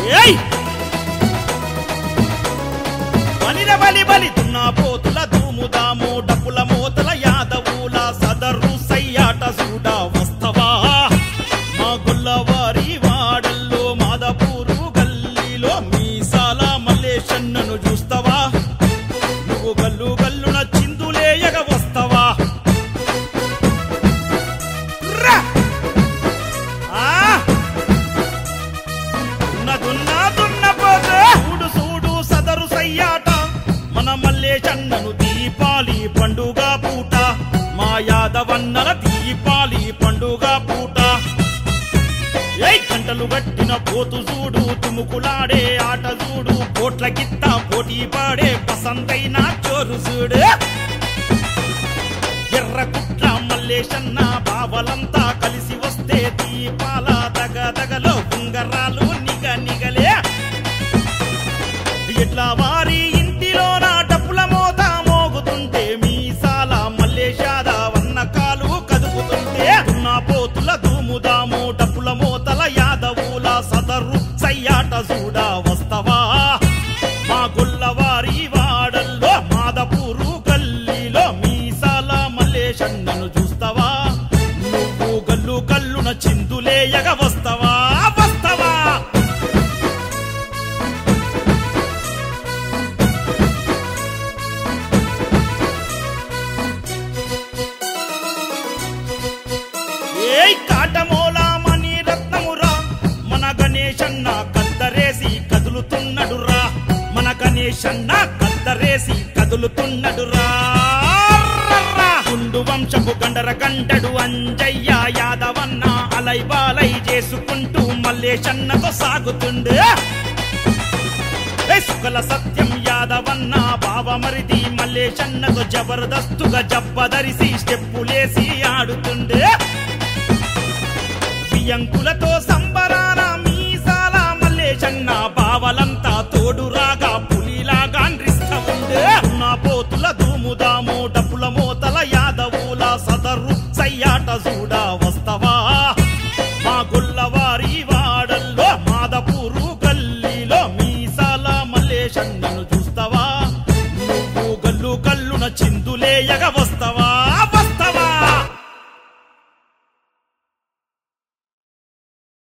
ఏయ్ బలిర బలి బలి దున్నా పోతుల దూముదాము డప్పుల మోతల యాదవుల సదరు సయ్యాట సూడ వస్తవా మా గొల్లవారి వాడల్లో మాదపూరు గల్లీలో మీసాల మల్లేశన్నను చూస్తావా నువ్వు గల్లు గల్లున చిందులేయగ వస్తవా రా! ఆ దున్న దున్న దున్న పోతే చూడు చూడు సదరు సయ్యాట మన మల్లేశన్నను దీపాలి పండుగ పూట మా యాదవన్నల దీపాలి పండుగ పూట ఏయ్ గంటలు గట్టిన పోతు చూడు తుముకులాడే ఆట చూడు కోట్ల గిత్త పోటీ పాడే పసంతైన చోరు చూడు ఎర్ర కుట్ల మల్లేశన్న బావలంతా కలిసి వస్తే దీపాల దగ దగలో ఉంగరాలు నిగ నిగలే ఎట్లా వారి ఇంటిలో నా డప్పుల మోత మోగుతుంటే మీసాల మల్లేశాద వన్న కాలు కదుపుతుంటే ఉన్న పోతుల దూముదాము డప్పుల మోతల యాదవుల సదరు సయ్యాట చూడ వస్తవా మా గొల్లవారి వాడల్లో మాదపూరు గల్లీలో మీసాల మల్లేశన్నను చూస్తావా నువ్వు గల్లు గల్లున చిందులేయగ వస్తవా వస్తవా ఏయ్ కాటమోల మణి రత్నమురా మన గణేశన్న కద్దరేసి కదులుతున్నడురా మన గణేశన్న కద్దరేసి కదులుతున్నడురా రర్రా. గుండు వంశపు గండర గంటడు అంజయ్య యాదవన్న అలై బాలై చేసుకుంటూ మల్లేశన్నతో సాగుతుండే ఏ సుకల సత్యం యాదవన్న బావమరిది మల్లేశన్నతో జబర్దస్తుగా జబ్బదరిసి స్టెప్పులేసి ఆడుతుండే బియ్యంకులతో సంబరా